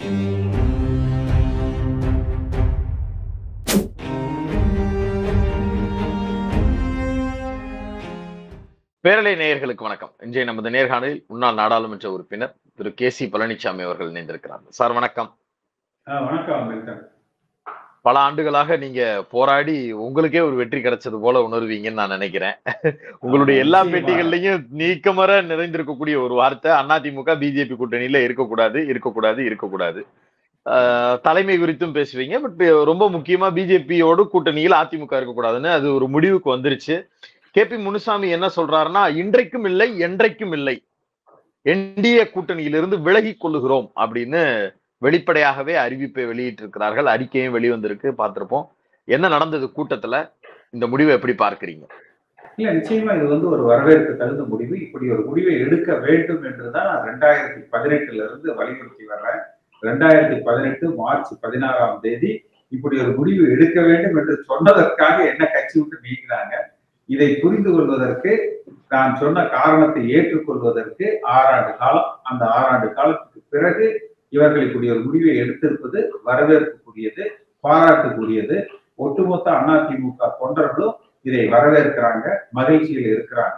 பேரலை நேயர்களுக்கு வணக்கம் இன்றைய நமது நேர்காணலில் முன்னாள் நாடாளுமன்ற உறுப்பினர் திரு கே சி பழனிசாமி அவர்கள் இணைந்திருக்கிறார் சார் வணக்கம் ஆ, வணக்கம் அம்பேத்கர் பல ஆண்டுகளாக நீங்க போராடி உங்களுக்கே ஒரு வெற்றி கிடைச்சது போல உணர்வீங்கன்னு நான் நினைக்கிறேன் உங்களுடைய எல்லா நிச்சயமா. பேட்டிகள்லயும் நீக்கமர நிறைந்திருக்கக்கூடிய ஒரு வார்த்தை அதிமுக பிஜேபி கூட்டணியில இருக்கக்கூடாது இருக்கக்கூடாது இருக்கக்கூடாது ஆஹ், தலைமை குறித்தும் பேசுவீங்க பட் ரொம்ப முக்கியமா பிஜேபியோடு கூட்டணியில் அதிமுக இருக்கக்கூடாதுன்னு அது ஒரு முடிவுக்கு வந்துருச்சு கே பி முனுசாமி என்ன சொல்றாருன்னா இன்றைக்கும் இல்லை என்றைக்கும் இல்லை என்டிஏ கூட்டணியிலிருந்து விலகிக் கொள்ளுகிறோம் அப்படின்னு வெளிப்படையாகவே அறிவிப்பை வெளியிட்டிருக்கிறார்கள் அறிக்கையும் வெளிவந்திருக்கு பார்த்திருப்போம் என்ன நடந்தது கூட்டத்துல இந்த முடிவை எப்படி பார்க்கறீங்க இல்ல நிச்சயமா இது வந்து ஒரு வரவேற்க தகுந்த முடிவு இப்படி ஒரு முடிவை எடுக்க வேண்டும் என்றுதான் நான் ரெண்டாயிரத்தி பதினெட்டுல இருந்து வலியுறுத்தி வர்றேன் ரெண்டாயிரத்தி பதினெட்டு மார்ச் பதினாறாம் தேதி இப்படி ஒரு முடிவு எடுக்க வேண்டும் என்று சொன்னதற்காக என்ன கட்சி விட்டு நீக்கினாங்க இதை புரிந்து கொள்வதற்கு நான் சொன்ன காரணத்தை ஏற்றுக்கொள்வதற்கு ஆறாண்டு காலம் அந்த ஆறாண்டு காலத்துக்கு பிறகு இவர்கள் இப்படி ஒரு முடிவை எடுத்திருப்பது வரவேற்கக்கூடியது பாராட்டுக்குரியது ஒட்டுமொத்த அதிமுக தொண்டர்களும் இதை வரவேற்கிறாங்க மகிழ்ச்சியில் இருக்கிறாங்க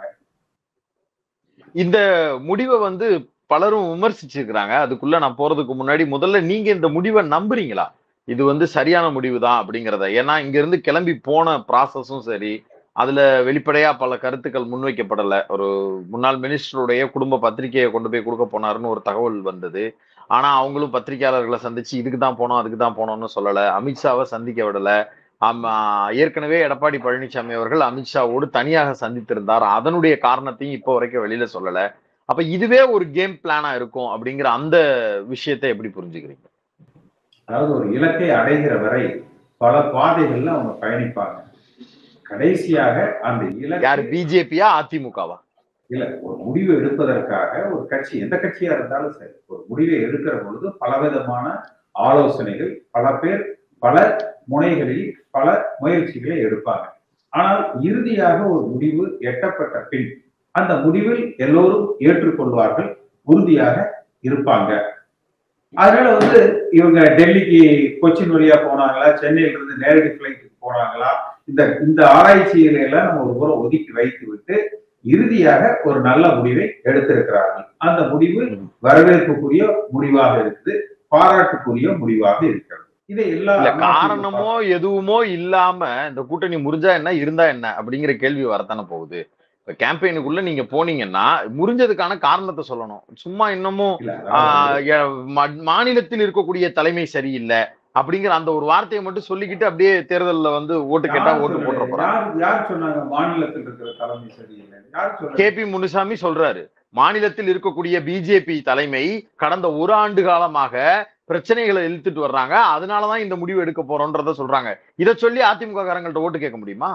இந்த முடிவை வந்து பலரும் விமர்சிச்சிருக்கிறாங்க அதுக்குள்ள நான் போறதுக்கு முன்னாடி முதல்ல நீங்க இந்த முடிவை நம்புறீங்களா இது வந்து சரியான முடிவு தான் அப்படிங்கிறத ஏன்னா இங்க இருந்து கிளம்பி போன ப்ராசஸும் சரி அதுல வெளிப்படையா பல கருத்துக்கள் முன்வைக்கப்படல ஒரு முன்னாள் மினிஸ்டருடைய குடும்ப பத்திரிகையை கொண்டு போய் கொடுக்க போனாருன்னு ஒரு தகவல் வந்தது ஆனா அவங்களும் பத்திரிகையாளர்களை சந்திச்சு இதுக்கு தான் போனோம் அதுக்கு தான் போனோம்னு சொல்லல அமித்ஷாவை சந்திக்க விடல ஆமா ஏற்கனவே எடப்பாடி பழனிசாமி அவர்கள் அமித்ஷாவோடு தனியாக சந்தித்திருந்தார் அதனுடைய காரணத்தையும் இப்போ வரைக்கும் வெளியில சொல்லல அப்ப இதுவே ஒரு கேம் பிளானா இருக்கும் அப்படிங்கிற அந்த விஷயத்தை எப்படி புரிஞ்சுக்கிறீங்க அதாவது ஒரு இலக்கை அடைகிற வரை பல பாதைகள்ல அவங்க பயணிப்பாங்க கடைசியாக அந்த யாரு இலக்கு பிஜேபியா அதிமுகவா இல்ல ஒரு முடிவு எடுப்பதற்காக ஒரு கட்சி எந்த கட்சியா இருந்தாலும் சரி ஒரு முடிவை எடுக்கிற பொழுது பலவிதமான ஆலோசனைகள் பல பேர் பல முனைகளில் பல முயற்சிகளை எடுப்பாங்க ஆனால் இறுதியாக ஒரு முடிவு எட்டப்பட்ட பின் அந்த முடிவில் எல்லோரும் ஏற்றுக்கொள்வார்கள் உறுதியாக இருப்பாங்க அதனால வந்து இவங்க டெல்லிக்கு கொச்சின் வழியா போனாங்களா சென்னையில இருந்து நேரடி பிளைட்டுக்கு போனாங்களா இந்த இந்த ஆராய்ச்சிகளை எல்லாம் நம்ம ஒரு புறம் ஒதுக்கி வைத்து விட்டு இறுதியாக ஒரு நல்ல முடிவை எடுத்திருக்கிறார்கள் அந்த முடிவு வரவேற்புக்குரிய முடிவாக இருக்குது பாராட்டுக்குரிய முடிவாக இருக்கிறது இதை எல்லா இல்ல அதிமுக காரணமோ எதுவுமோ இல்லாம இந்த கூட்டணி முறிஞ்சா என்ன இருந்தா என்ன அப்படிங்கிற கேள்வி வரத்தானே போகுது இப்ப கேம்பெயினுக்குள்ள நீங்க போனீங்கன்னா முறிஞ்சதுக்கான காரணத்தை சொல்லணும் சும்மா இன்னமும் இல்ல, அதாவது ஆஹ் எ- மா- மாநிலத்தில் இருக்கக்கூடிய தலைமை சரியில்லை அப்படிங்கிற அந்த ஒரு வார்த்தையை மட்டும் சொல்லிக்கிட்டு அப்படியே தேர்தல்ல வந்து ஓட்டு கேட்டா யார் ஓட்டு போட்டுற சொல்லல? போறாங்க யார் யார் சொன்னாங்க மாநிலத்தில் இருக்கிற தலைமை சரியில்லை யார் சொன்னாங்க கே பி முனுசாமி சொல்றாரு மாநிலத்தில் இருக்கக்கூடிய பிஜேபி தலைமை கடந்த ஒரு ஆண்டு காலமாக பிரச்சனைகளை இழுத்துட்டு வர்றாங்க அதனாலதான் இந்த முடிவு எடுக்க போறோம்ன்றத சொல்றாங்க இதை சொல்லி அதிமுக காரங்கள்ட்ட ஓட்டு கேட்க முடியுமா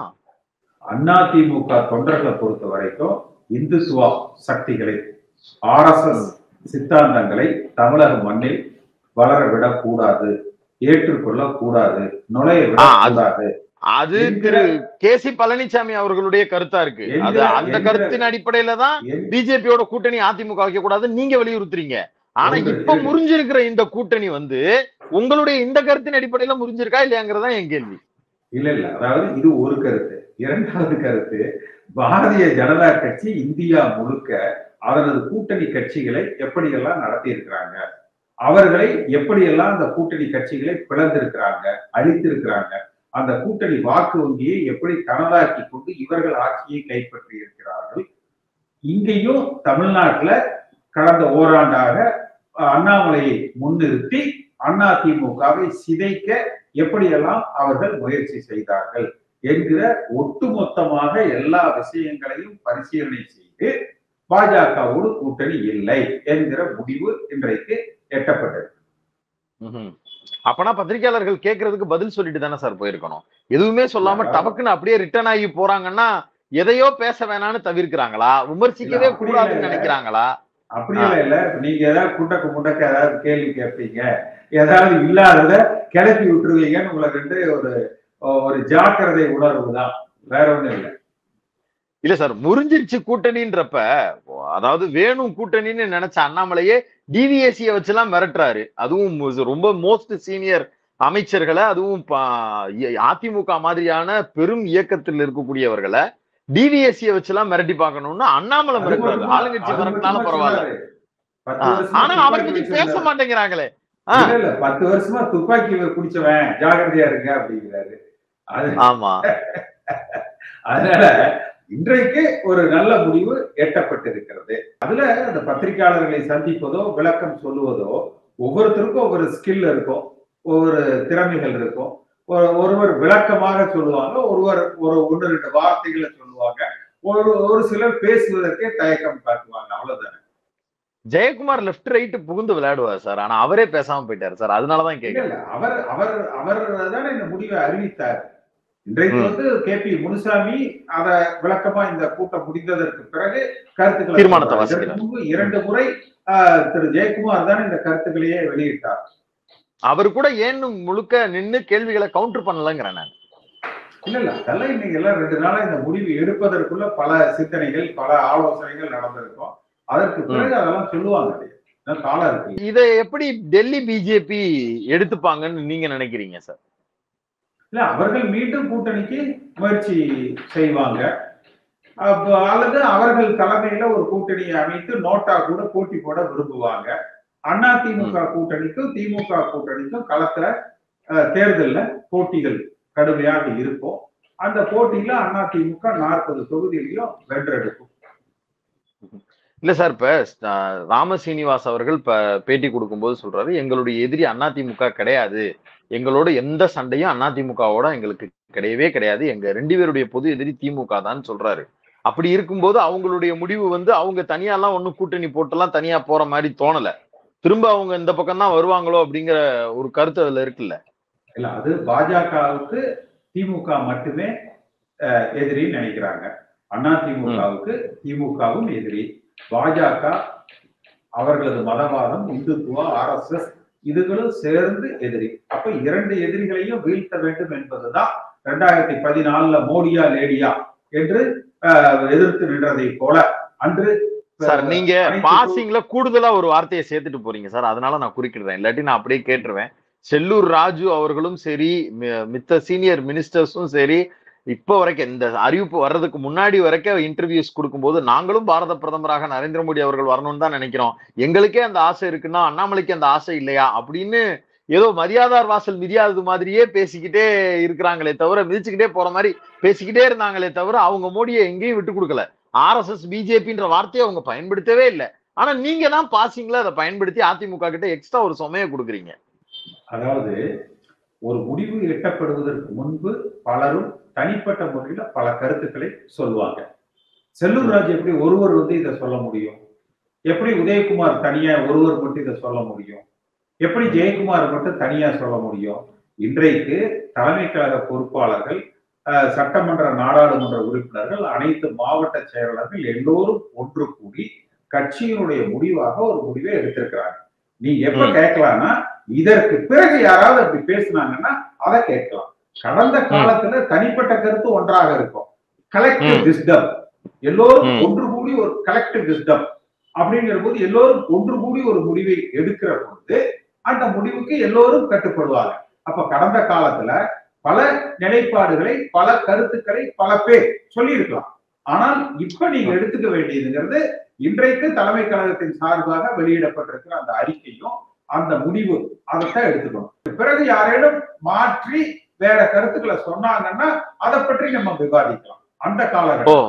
அதிமுக தொண்டர்களை பொறுத்த வரைக்கும் இந்துத்துவா சக்திகளை ஆர்எஸ்எஸ் சித்தாந்தங்களை தமிழக மண்ணில் வளர விடக்கூடாது ஏற்றுக்கொள்ள கூடாது நுழைய ஆ, அது- விடக்கூடாது அது என்கிற- திரு கே சி பழனிசாமி அவர்களுடைய கருத்தா இருக்கு அது என்கிற- அந்த என்கிற- கருத்தின் அடிப்படையில தான் என்- பிஜேபியோட கூட்டணி அதிமுக வைக்க கூடாதுன்னு நீங்க வலியுறுத்துறீங்க ஆனா ஒன்று, இப்ப இரு. முறிஞ்சிருக்கிற இந்த கூட்டணி வந்து உங்களுடைய இந்த கருத்தின் அடிப்படையில முறிஞ்சிருக்கா இல்லையாங்கிறதா என் கேள்வி இல்ல இல்ல அதாவது இது ஒரு கருத்து இரண்டாவது கருத்து பாரதிய ஜனதா கட்சி இந்தியா முழுக்க அதனது கூட்டணி கட்சிகளை எப்படியெல்லாம் நடத்தி இருக்கிறாங்க அவர்களை எப்படியெல்லாம் அந்த கூட்டணி கட்சிகளை பிளந்திருக்கிறாங்க அழித்திருக்கிறாங்க அந்த கூட்டணி வாக்கு வங்கியை எப்படி தனதாக்கி கொண்டு இவர்கள் ஆட்சியை கைப்பற்றி இருக்கிறார்கள் இங்கேயும் தமிழ்நாட்டுல கடந்த ஓராண்டாக அஹ், அண்ணாமலையை முன்னிறுத்தி அதிமுகவை சிதைக்க எப்படியெல்லாம் அவர்கள் முயற்சி செய்தார்கள் என்கிற ஒட்டுமொத்தமாக எல்லா விஷயங்களையும் பரிசீலனை செய்து பாஜகவோடு கூட்டணி இல்லை என்கிற முடிவு இன்றைக்கு எட்டப்பட்டது ம்ஹும். அப்பனா பத்திரிகையாளர்கள் கேட்கறதுக்கு பதில் சொல்லிட்டு தானே சார் போயிருக்கணும் எதுவுமே சொல்லாம இல்ல. டபக்குன்னு அப்படியே ரிட்டர்ன் ஆகி போறாங்கன்னா எதையோ பேச வேணாம்னு தவிர்க்கிறாங்களா விமர்சிக்கவே இல்ல, அப்படி கூடாதுன்னு இல்ல. நினைக்கிறாங்களா அப்படியெல்லாம் இல்ல இப்ப நீங்க ஏதாவது குண்டக்க முண்டக்க ஏதாவது கேள்வி கேட்பீங்க ஏதாவது இல்லாதத கிளப்பி விட்டுருவீங்கன்னு உங்களுக்கு வந்து ஒரு ஒரு ஜாக்கிரதை உணர்வு தான் வேற ஒண்ணும் இல்லை இல்ல சார் முறிஞ்சிருச்சு கூட்டணின்றப்ப அதாவது வேணும் கூட்டணின்னு நினைச்ச அண்ணாமலையே டிவிஎஸ்சியை வச்சுலாம் மிரட்டுறாரு அதுவும் மு- ரொம்ப மோஸ்ட் சீனியர் அமைச்சர்களை அதுவும் பா- இ- அதிமுக மாதிரியான பெரும் இயக்கத்தில் இருக்கக்கூடியவர்களை டிவிஎஸ்சியை வச்சுலாம் மிரட்டி பார்க்கணும்னு அண்ணாமலை அது மிரட்டுறாரு மட்டுமா- ஆளுங்கட்சி அது மிரட்டினாலும் மட்டுமா பரவாயில்ல சொன்னாரு. பத்து ஆ, வருஷமா ஆனா அவரை துப்பாக்கி பத்தி பேச வச்சிருந்தாரு. மாட்டேங்கிறாங்களே ஆ. இல்ல இல்ல பத்து வருஷமா துப்பாக்கி குடிச்சவன் ஜாகிரதையா இருங்க அப்படிங்கிறாரு அது ஆமா அதனால இன்றைக்கு ஒரு நல்ல முடிவு எட்டப்பட்டிருக்கிறது அதுல அந்த பத்திரிகையாளர்களை சந்திப்பதோ விளக்கம் சொல்லுவதோ ஒவ்வொருத்தருக்கும் ஒவ்வொரு ஸ்கில் இருக்கும் ஒவ்வொரு திறமைகள் இருக்கும் ஒரு- ஒருவர் விளக்கமாக சொல்லுவாங்க ஒருவர் ஒரு ஒன்று ரெண்டு வார்த்தைகளை சொல்லுவாங்க ஒரு ஒரு சிலர் பேசுவதற்கே தயக்கம் காட்டுவாங்க அவ்வளவுதான் ஜெயக்குமார் லெஃப்ட் ரைட் புகுந்து விளையாடுவார் சார் ஆனா அவரே பேசாம போயிட்டாரு சார் அதனாலதான் இல்ல கேக்குறேன் இல்ல அவர் அவர் அவர் தானே இந்த முடிவை அறிவித்தார் இன்றைக்கு ம். வந்து கே பி முனுசாமி அத விளக்கமா இந்த கூட்டம் முடிந்ததற்கு பிறகு கருத்துக்களை தீர்மானத்தை சொல்றார். வாசிக்கிறார். இதற்கு முன்பு இரண்டு முறை ஆஹ், திரு ஜெயக்குமார் தான் இந்த கருத்துக்களையே வெளியிட்டார் அவர் கூட ஏன்னு முழுக்க நின்னு கேள்விகளை கவுண்டர் பண்ணலங்கிறேன் நான் இல்ல இல்ல அதெல்லாம் இன்னைக்கு எல்லாம் ரெண்டு நாளா இந்த முடிவு எடுப்பதற்குள்ள பல சிந்தனைகள் பல ஆலோசனைகள் நடந்திருக்கும் அதற்கு பிறகு அதெல்லாம் சொல்லுவாங்க இன்னும் காலம் இருக்கு இதை எப்படி டெல்லி பிஜேபி எடுத்துப்பாங்கன்னு நீங்க நினைக்கிறீங்க சார் இல்ல அவர்கள் மீண்டும் கூட்டணிக்கு முயற்சி செய்வாங்க அப்ப அல்லது அவர்கள் தலைமையில ஒரு கூட்டணியை அமைத்து நோட்டா கூட போட்டி போட விரும்புவாங்க அண்ணா திமுக கூட்டணிக்கும் திமுக கூட்டணிக்கும் களத்துல அஹ், தேர்தல்ல போட்டிகள் கடுமையாக இருக்கும் அந்த போட்டியில அண்ணா திமுக நாற்பது தொகுதிகளையும் வென்றெடுக்கும் இல்ல சார் இப்ப அஹ், ராம சீனிவாஸ் அவர்கள் இப்ப பேட்டி கொடுக்கும்போது சொல்றாரு எங்களுடைய எதிரி அதிமுக கிடையாது எங்களோட எந்த சண்டையும் அதிமுகவோட எங்களுக்கு கிடையவே கிடையாது எங்க ரெண்டு பேருடைய பொது எதிரி திமுக தான் சொல்றாரு அப்படி இருக்கும்போது அவங்களுடைய முடிவு வந்து அவங்க தனியாலாம் ஒண்ணும் கூட்டணி போட்டுலாம் தனியா போற மாதிரி தோணல திரும்ப அவங்க இந்த பக்கம் தான் வருவாங்களோ அப்படிங்கிற ஒரு கருத்து அதுல இருக்குல்ல இல்ல அது பாஜகவுக்கு திமுக மட்டுமே அஹ், எதிரின்னு நினைக்கிறாங்க அண்ணா திமுகவுக்கு திமுகவும் எதிரி பாஜக அவர்களது மதவாதம் இந்துத்துவா ஆர்எஸ்எஸ் இதுகளும் சேர்ந்து எதிரி அப்ப இரண்டு எதிரிகளையும் வீழ்த்த வேண்டும் என்பதுதான் ரெண்டாயிரத்தி பதினாலுல மோடியா லேடியா என்று அஹ், எதிர்த்து நின்றதை போல அன்று சார் நீங்க அனைத்து பாசிங்ல கூடுதலா ஒரு வார்த்தையை சேர்த்துட்டு போறீங்க சார் அதனால நான் குறிக்கிடுறேன் இல்லாட்டி நான் அப்படியே கேட்டுருவேன் செல்லூர் ராஜு அவர்களும் சரி மி- மித்த சீனியர் மினிஸ்டர்ஸும் சரி இப்போ வரைக்கும் இந்த அறிவிப்பு வர்றதுக்கு முன்னாடி வரைக்கும் இன்டர்வியூஸ் கொடுக்கும்போது நாங்களும் பாரத பிரதமராக நரேந்திர மோடி அவர்கள் வரணும்னு தான் நினைக்கிறோம் எங்களுக்கே அந்த ஆசை இருக்குன்னா அண்ணாமலைக்கு அந்த ஆசை இல்லையா அப்படின்னு ஏதோ மரியாதார் வாசல் மிதியாதது மாதிரியே பேசிக்கிட்டே இருக்கிறாங்களே தவிர மிதிச்சுக்கிட்டே போற மாதிரி பேசிக்கிட்டே இருந்தாங்களே தவிர அவங்க மோடியை எங்கேயும் விட்டு கொடுக்கல ஆர்எஸ்எஸ் பிஜேபின்ற வார்த்தையை அவங்க பயன்படுத்தவே இல்லை ஆனா நீங்க தான் பாசிங்ல அதை பயன்படுத்தி அதிமுக கிட்ட எக்ஸ்ட்ரா ஒரு சுமையை கொடுக்குறீங்க அதாவது ஒரு முடிவு எட்டப்படுவதற்கு முன்பு பலரும் தனிப்பட்ட முறையில பல கருத்துக்களை சொல்லுவாங்க செல்லூர் ராஜ் எப்படி ஒருவர் வந்து இதை சொல்ல முடியும் எப்படி உதயகுமார் தனியா ஒருவர் மட்டும் இதை சொல்ல முடியும் எப்படி ஜெயக்குமார் மட்டும் தனியா சொல்ல முடியும் இன்றைக்கு தலைமை கழக பொறுப்பாளர்கள் அஹ், சட்டமன்ற நாடாளுமன்ற உறுப்பினர்கள் அனைத்து மாவட்ட செயலாளர்கள் எல்லோரும் ஒன்று கூடி கட்சியினுடைய முடிவாக ஒரு முடிவை எடுத்திருக்கிறாங்க நீ எப்ப ம். கேட்கலாம்னா இதற்கு பிறகு யாராவது அப்படி பேசுனாங்கன்னா அதை கேட்கலாம் கடந்த காலத்துல தனிப்பட்ட கருத்து ஒன்றாக இருக்கும் கலெக்டிவ் ம். விஸ்டம் எல்லோரும் ம். ஒன்று கூடி ஒரு கலெக்டிவ் விஸ்டம் அப்படிங்கிற போது எல்லோரும் ஒன்று கூடி ஒரு முடிவை எடுக்கிற பொழுது அந்த முடிவுக்கு எல்லோரும் கட்டுப்படுவாங்க அப்ப கடந்த காலத்துல பல நிலைப்பாடுகளை பல கருத்துக்களை பல பேர் சொல்லியிருக்கலாம் ஆனால் இப்ப நீங்க எடுத்துக்க வேண்டியதுங்கிறது இன்றைக்கு தலைமை கழகத்தின் சார்பாக வெளியிடப்பட்டிருக்கிற அந்த அறிக்கையும் அந்த முடிவு அதைத்தான் எடுத்துக்கணும் பிறகு யாரேனும் மாற்றி வேற கருத்துக்களை சொன்னாங்கன்னா அதை பற்றி நம்ம விவாதிக்கலாம் அந்த ஓ காலகட்டம்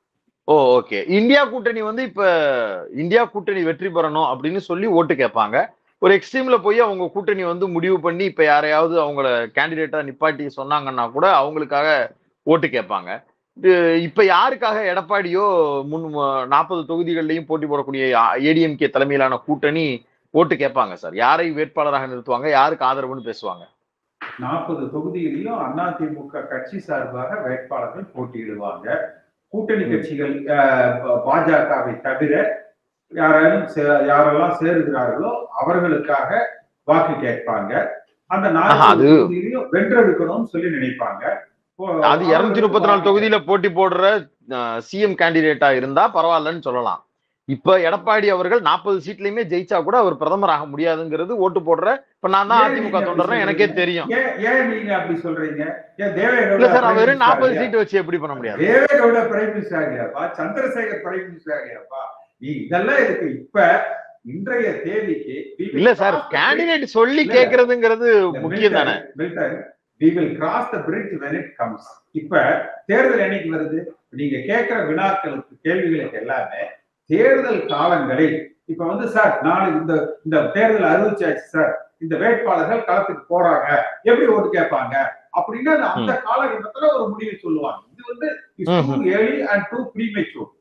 ஓ ஓகே இந்தியா கூட்டணி வந்து இப்ப இந்தியா கூட்டணி வெற்றி பெறணும் அப்படின்னு சொல்லி ஓட்டு கேட்பாங்க ஒரு எக்ஸ்ட்ரீம்ல போய் அவங்க கூட்டணி வந்து முடிவு பண்ணி இப்ப யாரையாவது அவங்கள கேண்டிடேட்டா நிப்பாட்டி சொன்னாங்கன்னா கூட அவங்களுக்காக ஓட்டு கேட்பாங்க இது இப்ப யாருக்காக எடப்பாடியோ முன் நாற்பது தொகுதிகள்லையும் போட்டி போடக்கூடிய ஏடிஎம்கே தலைமையிலான கூட்டணி ஓட்டு கேட்பாங்க சார் யாரை வேட்பாளராக நிறுத்துவாங்க யாருக்கு ஆதரவுன்னு பேசுவாங்க நாற்பது தொகுதியிலையும் அதிமுக கட்சி சார்பாக வேட்பாளர்கள் போட்டியிடுவாங்க கூட்டணி கட்சிகள் அஹ், ப- பாஜகவை தவிர யாராலும் சே- யாரெல்லாம் சேருகிறார்களோ அவர்களுக்காக வாக்கு கேட்பாங்க அந்த ஆஹா, நாற்பது அது- தொகுதியிலையும் வென்றெடுக்கணும்னு சொல்லி நினைப்பாங்க இப்போ அது இருநூத்தி முப்பத்தி நாலு அவர்களுக்கு தொகுதியில போட்டி போடுற சிஎம் கேண்டிடேட்டா இருந்தா பரவாயில்லன்னு சொல்லலாம் இப்ப எடப்பாடி அவர்கள் நாற்பது சீட்லயுமே ஜெயிச்சா கூட அவர் பிரதமர் ஆக முடியாதுங்கிறது ஓட்டு போடுற இப்ப நான் தான் ஏன் அதிமுக நீங்க அப்படி தொண்டர்னா எனக்கே சொல்றீங்க? தெரியும் ஏன் ஏன் நீங்க அப்படி சொல்றீங்க ஏன் இல்ல தேவேகவுடா சார் அவர் பிரைம் நாற்பது மினிஸ்டர் சீட் வச்சு எப்படி பண்ண முடியாது தேவேகவுடா பிரைம் மினிஸ்டர் ஆகியாப்பா சந்திரசேகர் பிரைம் மினிஸ்டர் ஆகியாப்பா நீ இதெல்லாம் இருக்கு இப்ப இன்றைய தேதிக்கு we will இல்ல sir cross the bridge. Candidate சொல்லி இல்ல. கேக்குறதுங்கிறது இந்த முக்கியம் Milton, தானே Milton, we will cross the bridge when it comes. இப்ப தேர்தல் என்னைக்கு வருது நீங்க கேட்கிற வினாக்களுக்கு கேள்விகளுக்கு எல்லாமே தேர்தல் காலங்களில் இப்ப வந்து சார் நாளை இந்த இந்த தேர்தல் அறிவிச்சாச்சு சார் இந்த வேட்பாளர்கள் களத்துக்கு போறாங்க எப்படி ஓட்டு கேட்பாங்க அப்படின்னா அது அந்த காலகட்டத்துல ஒரு முடிவை சொல்லுவாங்க இது வந்து too early and too premature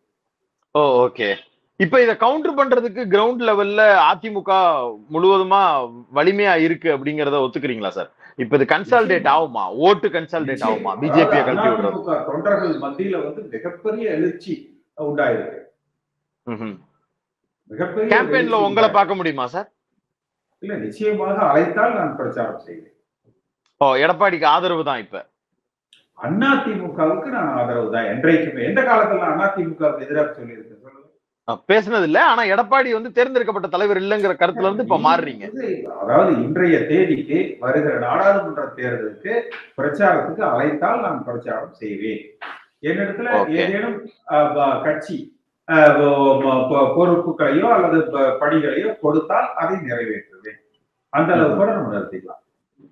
oh okay இப்ப இத கவுண்டர் பண்றதுக்கு கிரவுண்ட் லெவல்ல அதிமுக முழுவதுமா வலிமையா இருக்கு அப்படிங்கறத ஒத்துக்கிறீங்களா சார் இப்ப இது கன்சால்டேட் ஆகுமா ஓட்டு கன்சால்டேட் ஆகுமா பிஜேபி கழட்டி விடுறது அதிமுக தொண்டர்கள் மத்தியில வந்து மிகப்பெரிய எழுச்சி உண்டாயிருக்கு ம்ஹும். மிகப்பெரிய ஒரு கேம்பெயின்ல எழுச்சி உங்களை உண்டாயிருக்கு. பார்க்க முடியுமா சார் இல்ல நிச்சயமாக அழைத்தால் நான் பிரச்சாரம் செய்வேன் ஓ எடப்பாடிக்கு ஆதரவு தான் இப்ப அண்ணா திமுகவுக்கு நான் ஆதரவு தான் என்றைக்குமே எந்த காலத்துல அண்ணா திமுகவுக்கு எதிராக சொல்லியிருக்கேன் சொல்லுங்க அஹ் பேசுனது இல்ல ஆனா எடப்பாடி வந்து தேர்ந்தெடுக்கப்பட்ட தலைவர் இல்லங்கிற கருத்துல இருந்து இப்ப மாறுறீங்க இது, அதாவது இன்றைய தேதிக்கு வருகிற நாடாளுமன்ற தேர்தலுக்கு பிரச்சாரத்துக்கு அழைத்தால் நான் பிரச்சாரம் செய்வேன் என்னிடத்துல Okay. ஏதேனும் அஹ், ப- கட்சி அஹ், பொ- ம- பொ- பொறுப்புகளையோ அல்லது ப- பணிகளையோ கொடுத்தால் அதை நிறைவேற்றுவேன் அந்த அளவு கூட நம்ம நிறுத்திக்கலாம்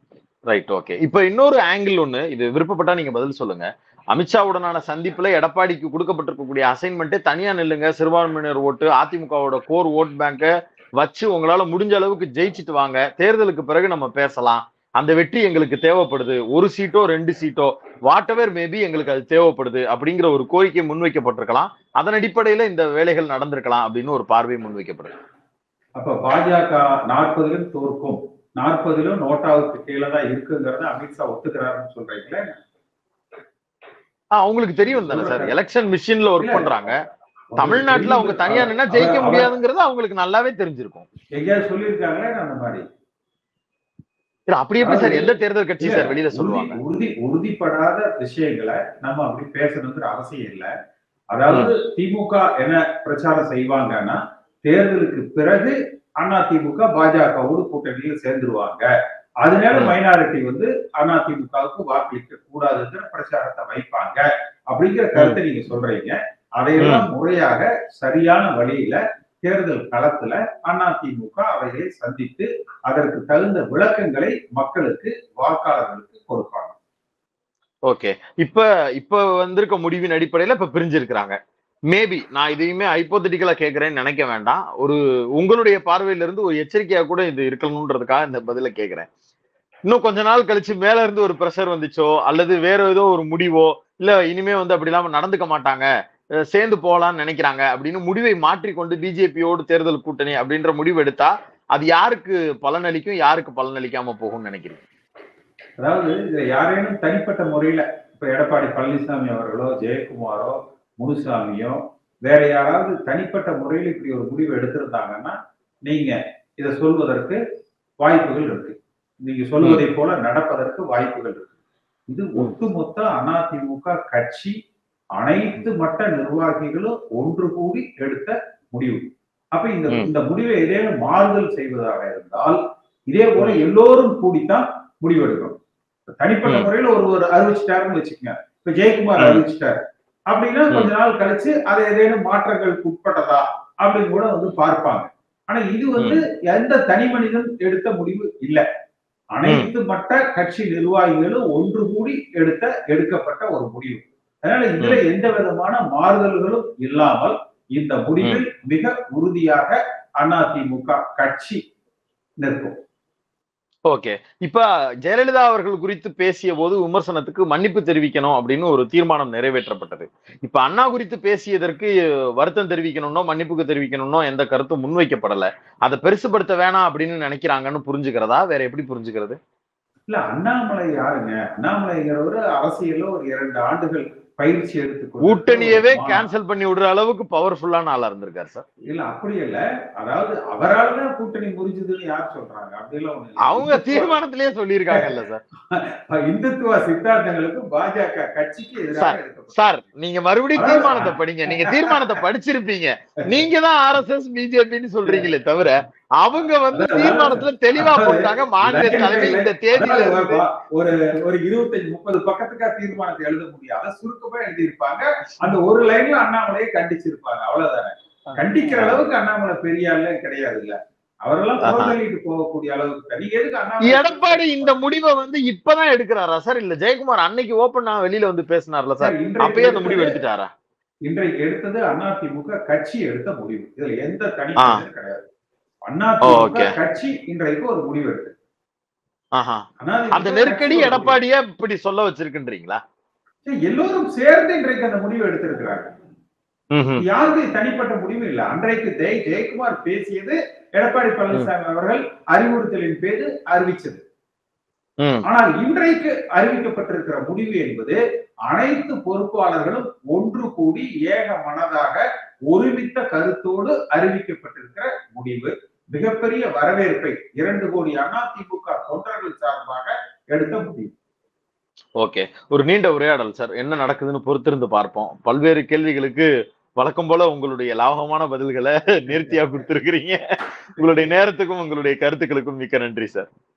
ரைட் ஓகே இப்ப இன்னொரு ஆங்கிள் ஒண்ணு இது விருப்பப்பட்டா நீங்க பதில் சொல்லுங்க அமித்ஷாவுடனான சந்திப்புல எடப்பாடிக்கு கொடுக்கப்பட்டிருக்கக்கூடிய அசைன்மெண்ட்டே தனியா நில்லுங்க சிறுபான்மையினர் ஓட்டு அதிமுகவோட கோர் ஓட் பேங்க வச்சு உங்களால முடிஞ்ச அளவுக்கு ஜெயிச்சிட்டு வாங்க தேர்தலுக்கு பிறகு நம்ம பேசலாம் அந்த வெற்றி எங்களுக்கு தேவைப்படுது ஒரு சீட்டோ ரெண்டு சீட்டோ வாட் எவர் மேபி எங்களுக்கு அது தேவைப்படுது அப்படிங்கிற ஒரு கோரிக்கை முன்வைக்கப்பட்டிருக்கலாம் அதன் அடிப்படையில இந்த வேலைகள் நடந்திருக்கலாம் அப்படின்னு ஒரு பார்வை முன்வைக்கப்படுது அப்ப பாஜக நாற்பதிலும் தோற்கும் நாற்பதிலும் நோட்டாவுக்கு கீழே தான் இருக்குங்கிறத அமித்ஷா ஒத்துக்கிறாருன்னு சொல்றீங்களே ஆஹ் அவங்களுக்கு தெரியும் தானே சார் எலெக்ஷன் மிஷின்ல ஒர்க் இல்ல. பண்றாங்க தமிழ்நாட்டுல அவங்க தனியா நின்னா ஜெயிக்க முடியாதுங்கிறது அவங்களுக்கு நல்லாவே தெரிஞ்சிருக்கும் எங்கேயாவது சொல்லியிருக்காங்களே அந்த மாதிரி இல்ல, அப்படி எப்படி சார் எந்த தேர்தல் கட்சி சார் வெளியில உறுதி- சொல்லுவாங்க உறுதி உறுதிப்படாத விஷயங்களை நம்ம அப்படி பேசணுங்கிற அவசியம் இல்லை அதாவது திமுக என்ன பிரச்சாரம் செய்வாங்கன்னா தேர்தலுக்கு பிறகு அண்ணா திமுக பாஜகவோடு கூட்டணியில் சேர்ந்துருவாங்க அதனால ம். மைனாரிட்டி வந்து அண்ணா திமுகவுக்கு வாக்களிக்க கூடாதுங்கிற பிரச்சாரத்தை வைப்பாங்க அப்படிங்கிற கருத்தை நீங்க சொல்றீங்க அதையெல்லாம் முறையாக சரியான வழியில தேர்தல் களத்துல அதிமுக அவைகளை சந்தித்து அதற்கு தகுந்த விளக்கங்களை மக்களுக்கு வாக்காளர்களுக்கு கொடுப்பாங்க ஓகே இப்ப இப்ப வந்திருக்க முடிவின் அடிப்படையில இப்ப பிரிஞ்சிருக்கிறாங்க மேபி நான் இதையுமே ஹைப்போதட்டிக்கலா கேட்கறேன்னு நினைக்க வேண்டாம் ஒரு உங்களுடைய பார்வையில இருந்து ஒரு எச்சரிக்கையா கூட இது இருக்கணும்ன்றதுக்காக இந்த பதில கேட்கிறேன் இன்னும் கொஞ்ச நாள் கழிச்சு மேல இருந்து ஒரு ப்ரெஷர் வந்துச்சோ அல்லது வேற ஏதோ ஒரு முடிவோ இல்ல இனிமே வந்து அப்படி இல்லாம நடந்துக்க மாட்டாங்க அஹ் சேர்ந்து போகலாம்னு நினைக்கிறாங்க அப்படின்னு முடிவை மாற்றிக்கொண்டு பிஜேபியோடு தேர்தல் கூட்டணி அப்படின்ற முடிவு எடுத்தா அது யாருக்கு பலனளிக்கும் யாருக்கு பலனளிக்காம போகும்னு நினைக்கிறீங்க அதாவது இதுல யாரேனும் தனிப்பட்ட முறையில இப்ப எடப்பாடி பழனிசாமி அவர்களோ ஜெயக்குமாரோ முனுசாமியோ வேற யாராவது தனிப்பட்ட முறையில் இப்படி ஒரு முடிவு எடுத்திருந்தாங்கன்னா நீங்க இதை சொல்வதற்கு வாய்ப்புகள் இருக்கு நீங்க சொல்வதை போல நடப்பதற்கு வாய்ப்புகள் இருக்கு இது ஒட்டுமொத்த அதிமுக கட்சி அனைத்து மட்ட நிர்வாகிகளும் ஒன்று கூடி எடுத்த முடிவு அப்ப இந்த ம். இந்த முடிவை ஏதேனும் மாறுதல் செய்வதாக இருந்தால் இதே போல எல்லோரும் கூடித்தான் முடிவெடுக்கணும் இப்ப தனிப்பட்ட ம். முறையில ஒரு ஒரு அறிவிச்சிட்டாருன்னு வச்சுக்கோங்க இப்ப ஜெயக்குமார் ம். அறிவிச்சிட்டாரு அப்படின்னா கொஞ்ச நாள் கழிச்சு அது ஏதேனும் மாற்றங்களுக்கு உட்பட்டதா அப்படின்னு கூட வந்து பார்ப்பாங்க ஆனா இது வந்து எந்த தனி மனிதன் எடுத்த முடிவு இல்ல அனைத்து மட்ட கட்சி நிர்வாகிகளும் ஒன்று கூடி எடுத்த எடுக்கப்பட்ட ஒரு முடிவு அதனால இதுல எந்த விதமான மாறுதல்களும் இல்லாமல் இந்த முடிவில் மிக உறுதியாக அதிமுக கட்சி நிற்கும் ஓகே இப்ப ஜெயலலிதா அவர்கள் குறித்து பேசிய போது விமர்சனத்துக்கு மன்னிப்பு தெரிவிக்கணும் அப்படின்னு ஒரு தீர்மானம் நிறைவேற்றப்பட்டது இப்ப அண்ணா குறித்து பேசியதற்கு வருத்தம் தெரிவிக்கணும்னோ மன்னிப்புக்கு தெரிவிக்கணும்னோ எந்த கருத்தும் முன்வைக்கப்படல அதை பெருசுபடுத்த வேணாம் அப்படின்னு நினைக்கிறாங்கன்னு புரிஞ்சுக்கிறதா வேற எப்படி புரிஞ்சுக்கிறது இல்ல அண்ணாமலை யாருங்க அண்ணாமலைங்கிறவர் அரசியல்ல ஒரு இரண்டு ஆண்டுகள் பயிற்சி எடுத்து கூட்டணியவே கேன்சல் பண்ணி விடுற அளவுக்கு பவர்ஃபுல்லான ஆளா இருந்திருக்காரு சார் இல்ல அப்படி இல்ல அதாவது அவரால தான் கூட்டணி முறிஞ்சதுன்னு யார் சொல்றாங்க அப்படி எல்லாம் ஒண்ணு இல்ல. அவங்க இந்துத்துவ- தீர்மானத்திலேயே சொல்லியிருக்காங்கல்ல சார் இந்துத்துவ சித்தாந்தங்களுக்கு பாஜக கட்சிக்கு எதிராக சார், எடுக்கப்பட்ட சார் நீங்க மறுபடியும் அதான் தீர்மானத்தை படிங்க நீங்க தீர்மானத்தை படிச்சிருப்பீங்க நீங்க தான் ஆர்எஸ்எஸ் பிஜேபின்னு சொல்றீங்களே தவிர அவங்க வந்து அதான், தீர்மானத்துல தெளிவா அதாவது, போட்டாங்க மாநில இல்ல, தலைமை இல்ல, இந்த தேதியில அதாவது இருந்து ஒரு ஒரு இருபத்தஞ்சு முப்பது பக்கத்துக்கா தீர்மானத்தை எழுத முடியாத சுருக்கமா எழுதியிருப்பாங்க அந்த ஒரு லைன்ல அண்ணாமலையை கண்டிச்சிருப்பாங்க அவ்வளவுதானே கண்டிக்கிற அளவுக்கு அண்ணாமலை பெரிய ஆளே கிடையாது இல்ல அவரெல்லாம் ஆஹா. புறந்தள்ளிட்டு போகக்கூடிய அளவுக்கு தான். நீங்க எதுக்கு அண்ணாமலை எடப்பாடி இந்த முடிவை வந்து இப்பதான் எடுக்கிறாரா சார் இல்ல ஜெயக்குமார் அன்னைக்கு ஓப்பன் வெளியில வந்து பேசினார்ல சார் சார், இன்றைக்கு அப்பயே அந்த முடிவு எடுத்தது- எடுத்துட்டாரா இன்றைக்கு எடுத்தது அதிமுக கட்சி எடுத்த முடிவு இதுல எந்த தனி ஆ. மனிதனும் கிடையாது அதிமுக okay. கட்சி இன்றைக்கு ஒரு முடிவு எடுத்து ஆஹா அதிமுக அந்த நெருக்கடி கட்சி ஒரு எடப்பாடியே இப்படி சொல்ல வச்சிருக்குன்றீங்களா முடிவு. எல்லோரும் சேர்ந்து இன்றைக்கு அந்த முடிவு எடுத்திருக்கிறாங்க ம்ஹும். யாருக்கு தனிப்பட்ட முடிவு இல்ல அன்றைக்கு ஜெய் ஜெயக்குமார் பேசியது எடப்பாடி பழனிசாமி அவர்கள் அறிவுறுத்தலின் பேரு அறிவிச்சது ம். ஆனால் இன்றைக்கு அறிவிக்கப்பட்டிருக்கிற முடிவு என்பது அனைத்து பொறுப்பாளர்களும் ஒன்று கூடி ஏக மனதாக ஒருமித்த கருத்தோடு அறிவிக்கப்பட்டிருக்கிற முடிவு மிகப்பெரிய வரவேற்பை இரண்டு கோடி அதிமுக தொண்டர்கள் சார்பாக எடுத்த முடிவு ஓகே ஒரு நீண்ட உரையாடல் சார் என்ன நடக்குதுன்னு பொறுத்திருந்து பார்ப்போம் பல்வேறு கேள்விகளுக்கு வழக்கம் போல உங்களுடைய லாபகமான பதில்களை நேர்த்தியா கொடுத்திருக்கிறீங்க உங்களுடைய நேரத்துக்கும் உங்களுடைய கருத்துக்களுக்கும் மிக்க நன்றி சார்